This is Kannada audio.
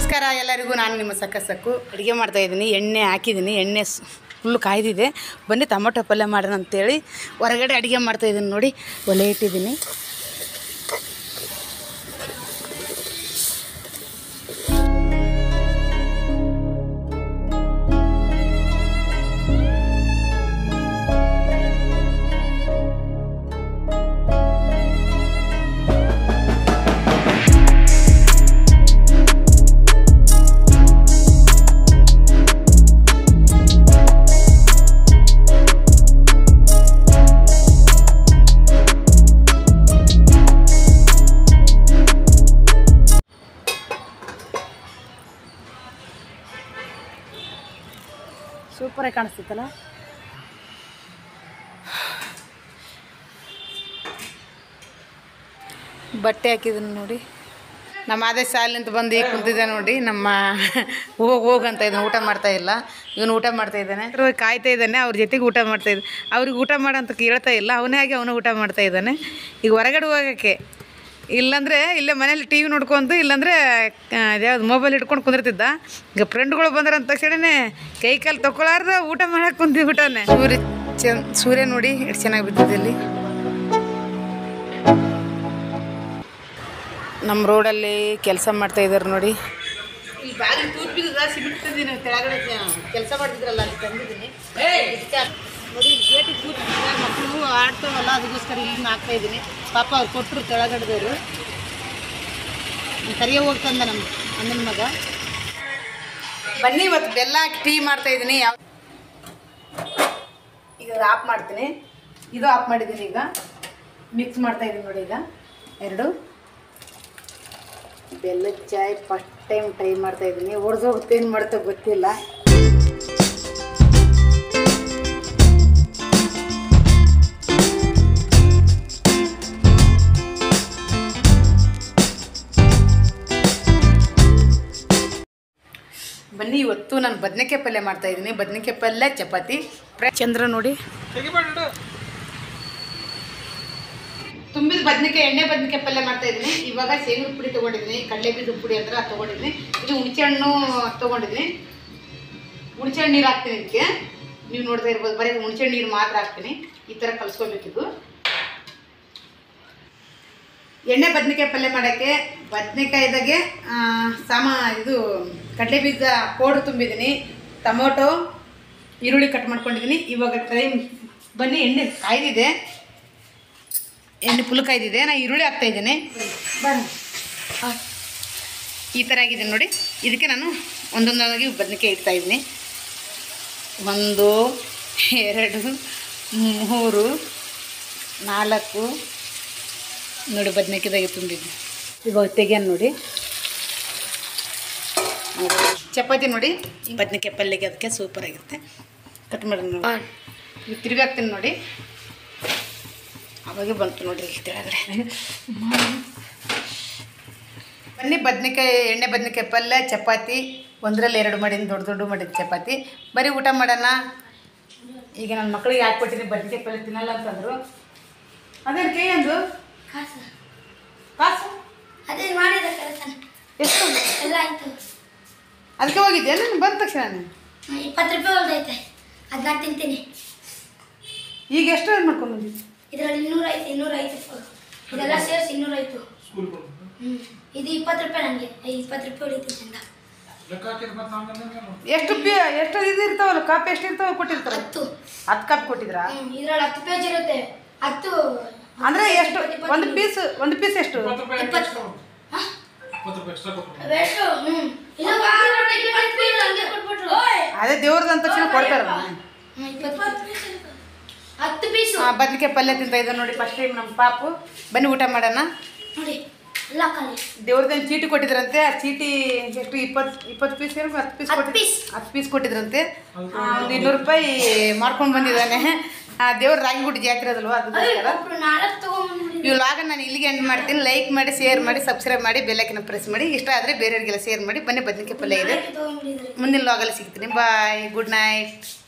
ನಮಸ್ಕಾರ ಎಲ್ಲರಿಗೂ ನಾನು ನಿಮ್ಮ ಸಕ್ಕ ಸಕ್ಕು ಅಡುಗೆ ಮಾಡ್ತಾ ಇದ್ದೀನಿ ಎಣ್ಣೆ ಹಾಕಿದ್ದೀನಿ ಎಣ್ಣೆ ಫುಲ್ಲು ಕಾಯ್ದಿದೆ ಬನ್ನಿ ಟೊಮೊಟೊ ಪಲ್ಯ ಮಾಡೋಣ ಅಂತೇಳಿ ಹೊರಗಡೆ ಅಡುಗೆ ಮಾಡ್ತಾ ಇದ್ದೀನಿ ನೋಡಿ ಒಲೆ ಇಟ್ಟಿದ್ದೀನಿ ಸೂಪರಾಗಿ ಕಾಣಿಸ್ತಿತ್ತಲ್ಲ ಬಟ್ಟೆ ಹಾಕಿದ್ದೀನಿ ನೋಡಿ ನಮ್ಮ ಅದೇ ಶಾಲೆಂತ ಬಂದು ಈಗ ಕುಂತಿದ್ದೆ ನೋಡಿ ನಮ್ಮ ಹೋಗಿ ಹೋಗಂತ ಇದ್ದಾನೆ ಊಟ ಮಾಡ್ತಾ ಇಲ್ಲ ಇವನು ಊಟ ಮಾಡ್ತಾ ಇದ್ದಾನೆ ಇವ್ರು ಕಾಯ್ತಾ ಇದ್ದಾನೆ ಅವ್ರ ಜೊತೆಗೆ ಊಟ ಮಾಡ್ತಾ ಇದ್ದ ಅವ್ರಿಗೆ ಊಟ ಮಾಡಂತ ಕೇಳ್ತಾ ಇಲ್ಲ ಅವನೇ ಆಗಿ ಅವನು ಊಟ ಮಾಡ್ತಾ ಇದ್ದಾನೆ ಈಗ ಹೊರಗಡೆ ಹೋಗೋಕ್ಕೆ ಇಲ್ಲಾಂದರೆ ಇಲ್ಲೇ ಮನೇಲಿ ಟಿ ವಿ ನೋಡ್ಕೊಂಡು ಇಲ್ಲಾಂದರೆ ಯಾವ್ದು ಮೊಬೈಲ್ ಹಿಡ್ಕೊಂಡು ಕುಂದಿರ್ತಿದ್ದ ಈಗ ಫ್ರೆಂಡ್ಗಳು ಬಂದ್ರ ಅಂದ ತಕ್ಷಣನೇ ಕೈ ಕಾಲು ತಗೊಳ್ಳಾರ್ದ ಊಟ ಮಾಡಕ್ಕೆ ಕುಂತಿಬಿಟ್ಟವನೆ ಸೂರ್ಯ ಚಂದ ಸೂರ್ಯ ನೋಡಿ ಎಷ್ಟು ಚೆನ್ನಾಗಿ ಬಿದ್ದಿದೆ ಇಲ್ಲಿ ನಮ್ಮ ರೋಡಲ್ಲಿ ಕೆಲಸ ಮಾಡ್ತಾ ಇದ್ದಾರೆ ನೋಡಿ ಇಲ್ಲಿ ಬಾಗಿಲು ತೂತ್ ಬಿದ್ದದ ಸಿಮೆಂಟ್ ತಂದಿನಿ ಕೆಳಗಡೆ ಕೆಲಸ ಮಾಡ್ತಿದ್ರಲ್ಲ ಅಲ್ಲಿ ತಂದಿದ್ದೀನಿ ಇದಕ್ಕೆ ನೋಡಿ ಗೇಟಿಗೆ ತೂತ್ ಬಿದ್ದಿದೆ ಮಕ್ಕಳು ಆಡ್ತಾವಲ್ಲ ಅದಕ್ಕೋಸ್ಕರ ಇಲ್ಲಿ ಹಾಕ್ತಾ ಇದ್ದೀನಿ ಪಾಪ ಅವ್ರು ಕೊಟ್ಟರು ಕೆಳಗಡೆದವರು ಕರಿಯ ಹೋಗ್ತಂದ ನಮ್ಮ ಅಣ್ಣನ ಮಗ ಬನ್ನಿ ಇವತ್ತು ಬೆಲ್ಲ ಹಾಕಿ ಟೀ ಮಾಡ್ತಾ ಇದ್ದೀನಿ ಯಾವ ಈಗ ಆಫ್ ಮಾಡ್ತೀನಿ ಇದು ಆಫ್ ಮಾಡಿದ್ದೀನಿ ಈಗ ಮಿಕ್ಸ್ ಮಾಡ್ತಾ ಇದ್ದೀನಿ ನೋಡಿ ಈಗ ಎರಡು ಬೆಲ್ಲದ ಚಾಯ್ ಫಸ್ಟ್ ಟೈಮ್ ಟ್ರೈ ಮಾಡ್ತಾ ಇದ್ದೀನಿ ಹೊಡೆದೋಗುತ್ತೆ ಏನು ಮಾಡ್ತಾ ಗೊತ್ತಿಲ್ಲ ಬನ್ನಿ ಇವತ್ತು ನಾನು ಬದನೆಕಾಯಿ ಪಲ್ಯ ಮಾಡ್ತಾ ಇದ್ದೀನಿ ಬದನೆಕಾಯಿ ಪಲ್ಯ ಚಪಾತಿ ಫ್ರೈ- ಚಂದ್ರ ನೋಡಿ ತುಂಬಿದ ಬದನೆಕಾಯಿ ಎಣ್ಣೆ ಬದನೆಕಾಯಿ ಪಲ್ಯ ಮಾಡ್ತಾ ಇದ್ದೀನಿ ಇವಾಗ ಶೇಂಗದ ಪುಡಿ ತೊಗೊಂಡಿದ್ದೀನಿ ಕಡಲೆ ಬೀಜದ ಪುಡಿ ಅಂದ್ರೆ ಅದು ತೊಗೊಂಡಿದ್ದೀನಿ ಇದು ಹುಣಸೆ ಹಣ್ಣು ತೊಗೊಂಡಿದ್ದೀನಿ ಹುಣಸೆ ಹಣ್ಣು ನೀರು ಹಾಕ್ತೀನಿ ಇದಕ್ಕೆ ನೀವು ನೋಡ್ತಾ ಇರ್ಬೋದು ಬರೀ ಹುಣಸೆ ಹಣ್ಣು ನೀರು ಮಾತ್ರ ಹಾಕ್ತೀನಿ ಈ ಥರ ಕಲಿಸ್ಕೊಬೇಕಿದ್ದು ಎಣ್ಣೆ ಬದನೆಕಾಯಿ ಪಲ್ಯ ಮಾಡೋಕ್ಕೆ ಬದನೆಕಾಯ್ದಾಗೆ ಸಾಮ ಇದು ಕಡಲೆ ಬೀಜ ಪೌಡ್ರ್ ತುಂಬಿದ್ದೀನಿ ಟೊಮೊಟೊ ಈರುಳ್ಳಿ ಕಟ್ ಮಾಡ್ಕೊಂಡಿದ್ದೀನಿ ಇವಾಗ ಟ್ರೈ ಬನ್ನಿ ಎಣ್ಣೆ ಕಾಯ್ದಿದೆ ಎಣ್ಣೆ ಫುಲ್ ಕಾಯ್ದಿದೆ ನಾನು ಈರುಳ್ಳಿ ಹಾಕ್ತಾ ಇದ್ದೀನಿ ಬನ್ನಿ ಈ ಥರ ಆಗಿದೆ ನೋಡಿ ಇದಕ್ಕೆ ನಾನು ಒಂದೊಂದಾಗಿ ಬದನೆಕಾಯಿ ಇಡ್ತಾ ಇದ್ದೀನಿ ಒಂದು ಎರಡು ಮೂರು ನಾಲ್ಕು ನೋಡಿ ಬದನೆಕಾಯ್ದಾಗೆ ತುಂಬಿದ್ದು ಇವಾಗ ತೆಗೆಯನ್ ನೋಡಿ ಚಪಾತಿ ನೋಡಿ ಬದನೆಕಾಯಿ ಪಲ್ಯಗೆ ಅದಕ್ಕೆ ಸೂಪರ್ ಆಗಿರುತ್ತೆ ಕಟ್ ಮಾಡಿ ನೋಡಿ ಈಗ ತಿರುಗಿ ಹಾಕ್ತೀನಿ ನೋಡಿ ಅವಾಗೆ ಬಂತು ನೋಡ್ರಿ ಇಲ್ಲಿ ಕೆಳಗಡೆ ಬನ್ನಿ ಬದನೆಕಾಯಿ ಎಣ್ಣೆ ಬದನೆಕಾಯಿ ಪಲ್ಯ ಚಪಾತಿ ಒಂದರಲ್ಲಿ ಎರಡು ಮಾಡಿದ ದೊಡ್ಡ ದೊಡ್ಡ ಮಾಡಿದ ಚಪಾತಿ ಬರೀ ಊಟ ಮಾಡೋಣ ಈಗ ನನ್ನ ಮಕ್ಕಳಿಗೆ ಹಾಕ್ಬಿಟ್ಟಿನಿ ಬದನೆಕಾಯಿ ಪಲ್ಯ ತಿನ್ನಲ್ಲ ಅಂತಂದರು ಅದೇನು ಕೈ ಅಂದು ಕಾಸು ಕಾಸು ಅದೇ ಮಾಡಿದ ಕೆಲಸ ಎಷ್ಟು ಎಲ್ಲ ಆಯ್ತು ಅದಕ್ಕೆ ಹೋಗಿದ್ದೆ ನಾನು ಬಂದ ತಕ್ಷಣ ಇಪ್ಪತ್ತು ರೂಪಾಯಿ ಉಳ್ದೈತೆ ಅದನ್ನ ತಿಂತೀನಿ ಈಗ ಎಷ್ಟು ಏನು ಮಾಡ್ಕೊಂಡು ಬಂದಿದ್ದೆ ಇದರಲ್ಲಿ ಇನ್ನೂರ ಐತೆ ಇನ್ನೂರ ಐತೆ ಇದೆಲ್ಲ ಸೇರಿಸಿ ಇನ್ನೂರ ಆಯ್ತು ಹ್ಞೂ ಇದು ಇಪ್ಪತ್ತು ರೂಪಾಯಿ ನನಗೆ ಇಪ್ಪತ್ತು ರೂಪಾಯಿ ಉಳಿತು ಚಂದ ಎಷ್ಟು ಪಿ ಎಷ್ಟು ಇದು ಇರ್ತಾವಲ್ಲ ಕಾಪಿ ಎಷ್ಟು ಇರ್ತಾವ ಕೊಟ್ಟಿರ್ತಾರೆ ಹತ್ತು ಹತ್ತು ಕಾಪಿ ಕೊಟ್ಟಿದ್ರಾ ಹ್ಞೂ ಇದರಲ್ಲಿ ಹತ್ತು ಪೇಜ್ ಇರುತ್ತೆ ಹತ್ತು ಅಂದ್ರೆ ಎಷ್ಟು ಒಂದು ಪೀಸ್ ಒಂದು ಪೀಸ್ ಎಷ್ಟು ಇಪ್ಪತ್ತು ಹಾ? ಎಷ್ಟು ಹ್ಞೂ ಇದು ಹಂಗೆ ಕೊಟ್ಬಿಟ್ರು ಅದೇ ದೇವ್ರದ್ದು ಅಂದ ತಕ್ಷಣ ಕೊಡ್ತಾರ ಹ್ಞೂ, ಇಪ್ಪತ್ತು ಹತ್ತು ಪೀಸು ಬದನೆಕಾಯಿ ಪಲ್ಯ ತಿಂತ ಇದ್ದ ನೋಡಿ ಫಸ್ಟ್ ಟೈಮ್ ನಮ್ಮ ಪಾಪು ಬನ್ನಿ ಊಟ ಮಾಡೋಣ ನೋಡಿ ಎಲ್ಲ ಖಾಲಿ ದೇವ್ರದ್ದೇನು ಚೀಟಿ ಕೊಟ್ಟಿದ್ರಂತೆ ಆ ಚೀಟಿ ಎಷ್ಟು ಇಪ್ಪತ್ತು ಇಪ್ಪತ್ತು ಪೀಸ್ ಏನು ಹತ್ತು ಪೀಸ್ ಹತ್ತು ಕೊಟ್ಟಿದ್ರು piece. ಹತ್ತು ಪೀಸ್ ಕೊಟ್ಟಿದ್ರಂತೆ ಆ, ಒಂದು ಇನ್ನೂರು ರೂಪಾಯಿ ಮಾಡ್ಕೊಂಡು ಬಂದಿದ್ದಾನೆ ಆ ದೇವ್ರ ರಾಗಿಗುಡಿ ಜಾತ್ರೆ ಅದಲ್ವಾ ಅದಕ್ಕೋಸ್ಕರ ಒಬ್ರು ನಾಲ್ಕು ತಗೊಂಡ್ಬಂದ್ಬಿಡಿ ಈ ವ್ಲಾಗ ನಾನು ಇಲ್ಲಿಗೆ ಎಂಡ್ ಮಾಡ್ತೀನಿ ಲೈಕ್ ಮಾಡಿ ಶೇರ್ ಮಾಡಿ ಸಬ್ಸ್ಕ್ರೈಬ್ ಮಾಡಿ ಬೆಲ್ಲೈಕನ್ನ ಪ್ರೆಸ್ ಮಾಡಿ ಇಷ್ಟ ಆದರೆ ಬೇರೆಯವರಿಗೆಲ್ಲ ಶೇರ್ ಮಾಡಿ ಬನ್ನಿ ಬದನೆಕಾಯಿ ಪಲ್ಯ ಇದೆ ತಗೊಂಡ್ಬಿಟ್ಟಿದ್ರಿ ಮುಂದಿನ ಲಾಗಲ್ಲಿ ಸಿಗ್ತೀನಿ ಬಾಯ್ ಗುಡ್ ನೈಟ್